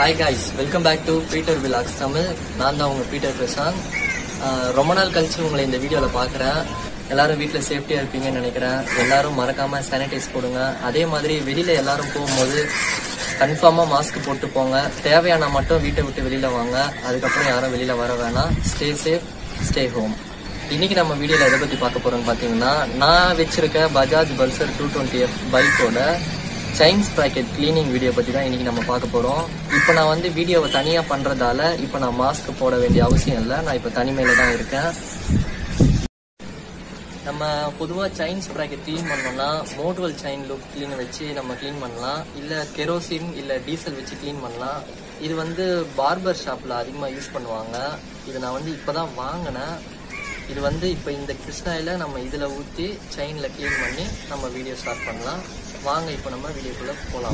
Hi guys welcome back to Peter vlogs Tamil நான் தான் உங்கள் பீட்டர் பிரசாந்த் ஆஹ் ரொம்ப நாள் கழிச்சு உங்களை இந்த வீடியோவில் பார்க்குறேன் எல்லாரும் வீட்டில் சேஃப்டியாக இருப்பீங்கன்னு நினைக்கிறேன் எல்லாரும் மறக்காமல் சானிடைஸ் போடுங்க அதே மாதிரி வெளியில் எல்லாரும் போகும்போது கன்ஃபார்மாக மாஸ்க் போட்டு போங்க தேவையான மட்டும் வீட்டை விட்டு வெளியில் வாங்க அதுக்கப்புறம் யாரும் வெளியில் வர வேணாம் ஸ்டே சேஃப் ஸ்டே ஹோம் இன்னைக்கு நம்ம வீடியோல எதை பத்தி பார்க்க போறோம்னு பாத்தீங்கன்னா நான் வச்சிருக்க Bajaj Pulsar two twenty F பைக்கோட செயின் ஸ்ப்ராக்கெட் கிளீனிங் வீடியோ பத்தி தான் இன்னைக்கு நம்ம பார்க்க போறோம் இப்போ நான் வந்து வீடியோவை தனியா பண்றதால இப்போ நான் மாஸ்க் போட வேண்டிய அவசியம் இல்லை நான் இப்போ தனிமையில தான் இருக்கேன் நம்ம பொதுவாக செயின் ஸ்ப்ராக்கெட் க்ளீன் பண்ணோம்னா மோட்வல் செயின் லுக் க்ளீன் வச்சு நம்ம க்ளீன் பண்ணலாம் இல்லை கெரோசின் இல்லை டீசல் வச்சு க்ளீன் பண்ணலாம் இது வந்து பார்பர் ஷாப்பில் அதிகமாக யூஸ் பண்ணுவாங்க இது நான் வந்து இப்போ தான் வாங்கினேன் இது வந்து இப்போ இந்த கிருஷ்ணாயில் நம்ம இதில் ஊற்றி செயினில் க்ளீன் பண்ணி நம்ம வீடியோ ஸ்டார்ட் பண்ணலாம் வாங்க இப்போ நம்ம வீடியோக்குள்ளே போகலாம்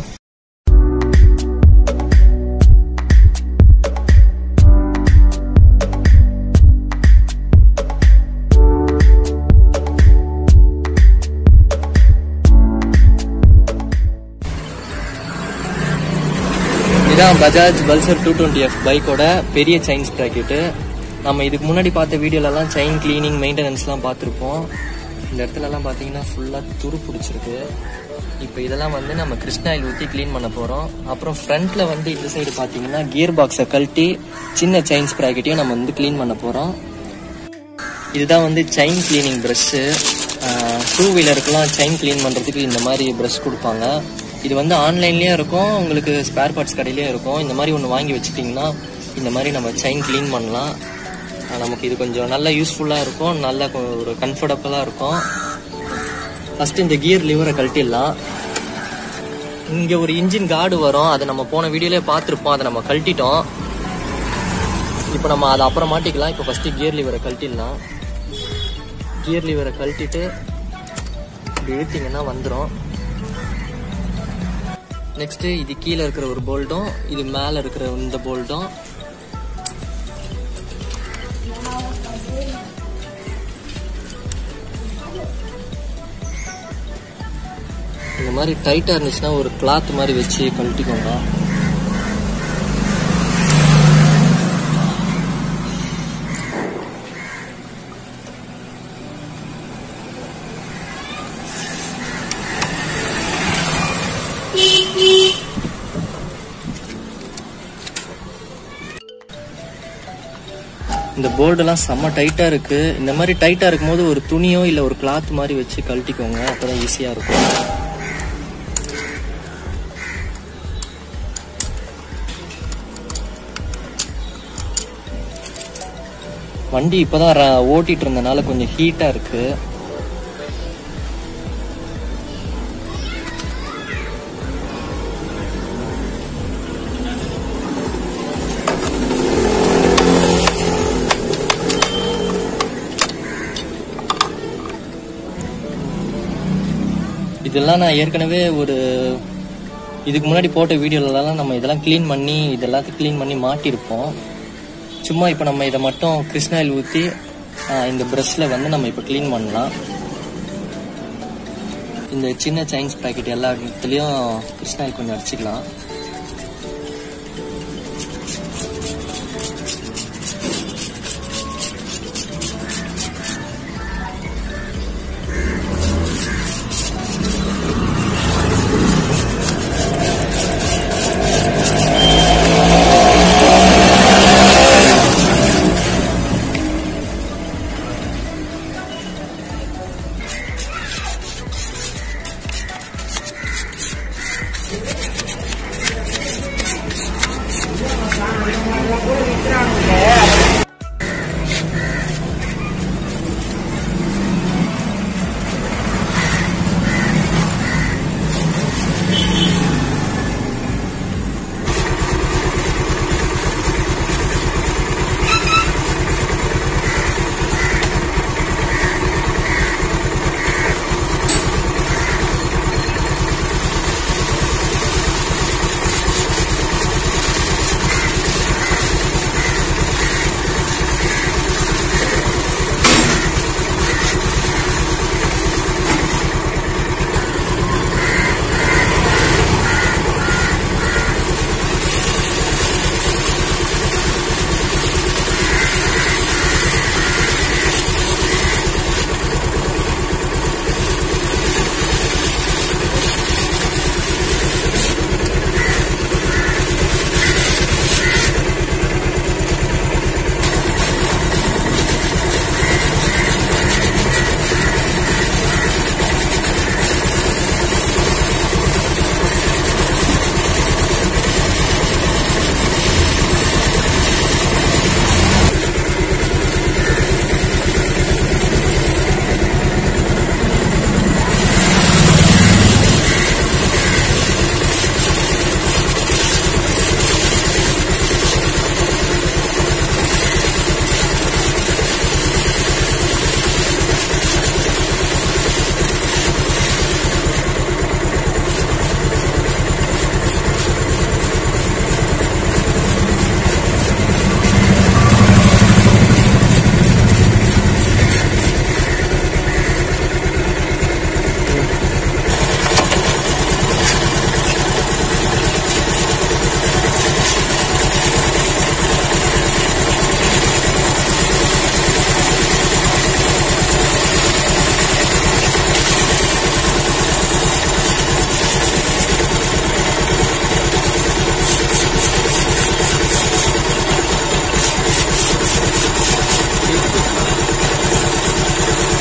இதான் Bajaj Pulsar two twenty F பைக்கோட பெரிய செயின் ஸ்ப்ராக்கெட்டு நம்ம இதுக்கு முன்னாடி பார்த்த வீடியோலலாம் செயின் கிளீனிங் மெயின்டெனன்ஸ்லாம் பார்த்துருப்போம் இந்த இடத்துலலாம் பார்த்தீங்கன்னா ஃபுல்லாக துரு பிடிச்சிருக்கு இப்போ இதெல்லாம் வந்து நம்ம கிருஷ்ணாயில் ஊற்றி க்ளீன் பண்ண போகிறோம் அப்புறம் ஃப்ரண்ட்டில் வந்து இந்த சைடு பார்த்தீங்கன்னா கியர் பாக்ஸை கழட்டி சின்ன செயின் ஸ்ப்ராக்கெட்டையும் நம்ம வந்து க்ளீன் பண்ண போகிறோம் இதுதான் வந்து செயின் கிளீனிங் ப்ரஷ்ஷு டூ வீலருக்குலாம் செயின் க்ளீன் பண்ணுறதுக்கு இந்த மாதிரி ப்ரஷ் கொடுப்பாங்க இது வந்து ஆன்லைன்லேயும் இருக்கும் உங்களுக்கு ஸ்பேர் பார்ட்ஸ் கடையிலையும் இருக்கும் இந்த மாதிரி ஒன்று வாங்கி வச்சுட்டிங்கன்னா இந்த மாதிரி நம்ம செயின் க்ளீன் பண்ணலாம் ஆஹ் நமக்கு இது கொஞ்சம் நல்லா யூஸ்ஃபுல்லாக இருக்கும் நல்ல கொ- ஒரு கம்ஃபர்டபுளாக இருக்கும் ஃபஸ்ட்டு இந்த கியர் லிவரை கழட்டிடலாம் இங்கே ஒரு இன்ஜின் கார்டு வரும் அதை நம்ம போன வீடியோலேயே பார்த்துருப்போம் அதை நம்ம கழட்டிட்டோம் இப்போ நம்ம அதை அப்புறம் மாட்டிக்கலாம் இப்போ ஃபஸ்ட்டு கியர் லிவரை கழட்டிடலாம் கியர் லிவரை கழட்டிட்டு இப்படி இழுத்தீங்கன்னா வந்துடும் நெக்ஸ்ட்டு இது கீழே இருக்கிற ஒரு போல்ட்டும் இது மேலே இருக்கிற இந்த போல்ட்டும் இந்த மாதிரி டைட்டாக இருந்துச்சுன்னா ஒரு கிளாத் மாதிரி வச்சு கழட்டிக்கோங்க இந்த போர்டெல்லாம் செம்ம டைட்டாக இருக்கு இந்த மாதிரி டைட்டாக இருக்கும்போது ஒரு துணியோ இல்லை ஒரு கிளாத் மாதிரி வச்சு கழட்டிக்கோங்க அப்பதான் ஈஸியாக இருக்கும் வண்டி இப்போதான் ர- ஓட்டிட்டு இருந்தனால கொஞ்சம் ஹீட்டாக இருக்கு இதெல்லாம் நான் ஏற்கனவே ஒரு இதுக்கு முன்னாடி போட்ட வீடியோலலாம் நம்ம இதெல்லாம் க்ளீன் பண்ணி இதெல்லாத்தையும் க்ளீன் பண்ணி மாட்டியிருப்போம் சும்மா இப்போ நம்ம இதை மட்டும் கிருஷ்ணாயில் ஊற்றி இந்த ப்ரஷ்ல வந்து நம்ம இப்போ க்ளீன் பண்ணலாம் இந்த சின்ன சைன்ஸ் பேக்கெட் எல்லா இடத்துலையும் கிருஷ்ணாயில் கொஞ்சம் அடிச்சுக்கலாம்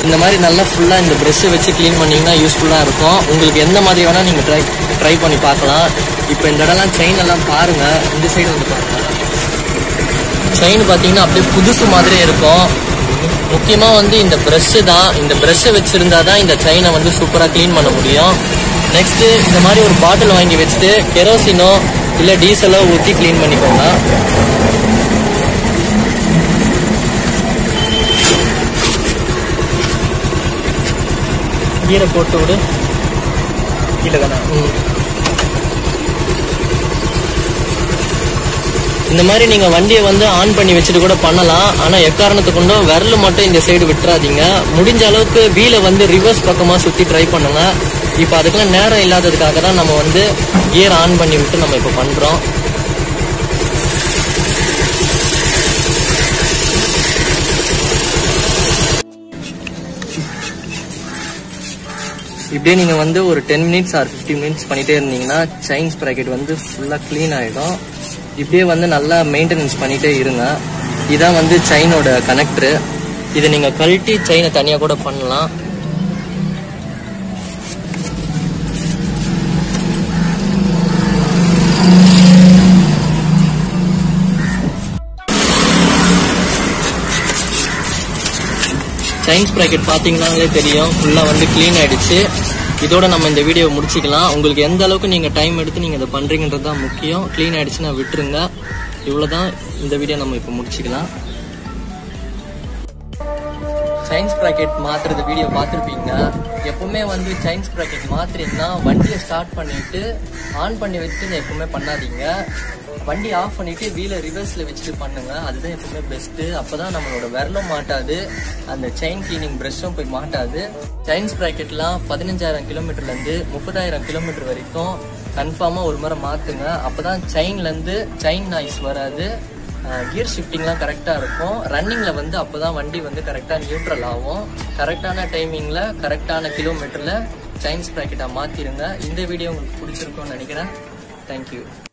இந்த மாதிரி நல்லா ஃபுல்லாக இந்த ப்ரெஷ்ஷை வச்சு க்ளீன் பண்ணிங்கன்னா யூஸ்ஃபுல்லாக இருக்கும் உங்களுக்கு எந்த மாதிரி வேணால் நீங்கள் ட்ரை ட்ரை பண்ணி பார்க்கலாம் இப்போ இந்த இடம்லாம் செயின் எல்லாம் பாருங்கள் இந்த சைடு வந்து பாருங்கள் செயின் பார்த்தீங்கன்னா அப்படியே புதுசு மாதிரியே இருக்கும் முக்கியமாக வந்து இந்த ப்ரெஷ்ஷு தான் இந்த ப்ரெஷ்ஷை வச்சுருந்தா தான் இந்த செயினை வந்து சூப்பராக க்ளீன் பண்ண முடியும் நெக்ஸ்ட்டு இந்த மாதிரி ஒரு பாட்டில் வாங்கி வச்சுட்டு கெரோசினோ இல்லை டீசலோ ஊற்றி க்ளீன் பண்ணிக்கோங்க கீரை போட்டு விடு கீழே தானே ம். இந்த மாதிரி நீங்க வண்டியை வந்து ஆன் பண்ணி வச்சுட்டு கூட பண்ணலாம் ஆனா எக்காரணத்தை கொண்டும் விரல் மட்டும் இந்த சைடு விட்டுறாதீங்க முடிஞ்ச அளவுக்கு வீலை வந்து ரிவர்ஸ் பக்கமா சுத்தி ட்ரை பண்ணுங்க இப்போ அதுக்கெல்லாம் நேரம் இல்லாததுக்காக தான் நம்ம வந்து கியர் ஆன் பண்ணி விட்டு நம்ம இப்போ பண்றோம் இப்படியே நீங்க வந்து ஒரு டென் மினிட்ஸ் ஆர் 15 மினிட்ஸ் பண்ணிட்டே இருந்தீங்கன்னா செயின் ஸ்ப்ராக்கெட் வந்து ஃபுல்லா க்ளீன் ஆயிடும் இப்படியே வந்து நல்லா மெயின்டெனன்ஸ் பண்ணிட்டே இருங்க இதான் வந்து செயினோட கனெக்டர் இதை நீங்க கழட்டி செயினை தனியா கூட பண்ணலாம் செயின் ஸ்ப்ராக்கெட் பார்த்தீங்கன்னாலே தெரியும் ஃபுல்லாக வந்து க்ளீன் ஆயிடுச்சு இதோட நம்ம இந்த வீடியோ முடிச்சுக்கலாம் உங்களுக்கு எந்த அளவுக்கு நீங்கள் டைம் எடுத்து நீங்கள் இதை பண்ணுறீங்கன்றது தான் முக்கியம் க்ளீன் ஆயிடுச்சுன்னா விட்டுருங்க இவ்வளோதான் இந்த வீடியோ நம்ம இப்போ முடிச்சுக்கலாம் செயின் ஸ்ப்ராக்கெட் மாத்துறது வீடியோ பார்த்துருப்பீங்க எப்பவுமே வந்து செயின் ஸ்ப்ராக்கெட் மாத்துறீங்கன்னா வண்டியை ஸ்டார்ட் பண்ணிட்டு ஆன் பண்ணி வச்சுட்டு எப்பவுமே பண்ணாதீங்க வண்டி ஆஃப் பண்ணிட்டு வீலை ரிவர்ஸ்ல வச்சுட்டு பண்ணுங்க அதுதான் எப்பவுமே பெஸ்ட் அப்பதான் நம்மளோட விரலும் மாட்டாது அந்த செயின் கிளீனிங் ப்ரஷ்ஷும் போய் மாட்டாது செயின் ஸ்ப்ராக்கெட்லாம் பதினஞ்சாயிரம் கிலோமீட்டர்ல இருந்து முப்பதாயிரம் கிலோமீட்டர் வரைக்கும் கன்ஃபார்மா ஒரு முறை மாத்துங்க அப்பதான் செயின்ல இருந்து செயின் நாய்ஸ் வராது கியர் ஷிஃப்டிங்லாம் கரெக்டாக இருக்கும் ரன்னிங்கில் வந்து அப்போ தான் வண்டி வந்து கரெக்டாக நியூட்ரல் ஆகும் கரெக்டான டைமிங்கில் கரெக்டான கிலோமீட்டரில் செயின் ஸ்ப்ராக்கெட்டாக மாற்றிடுங்க இந்த வீடியோ உங்களுக்கு பிடிச்சிருக்கும்னு நினைக்கிறேன் தேங்க்யூ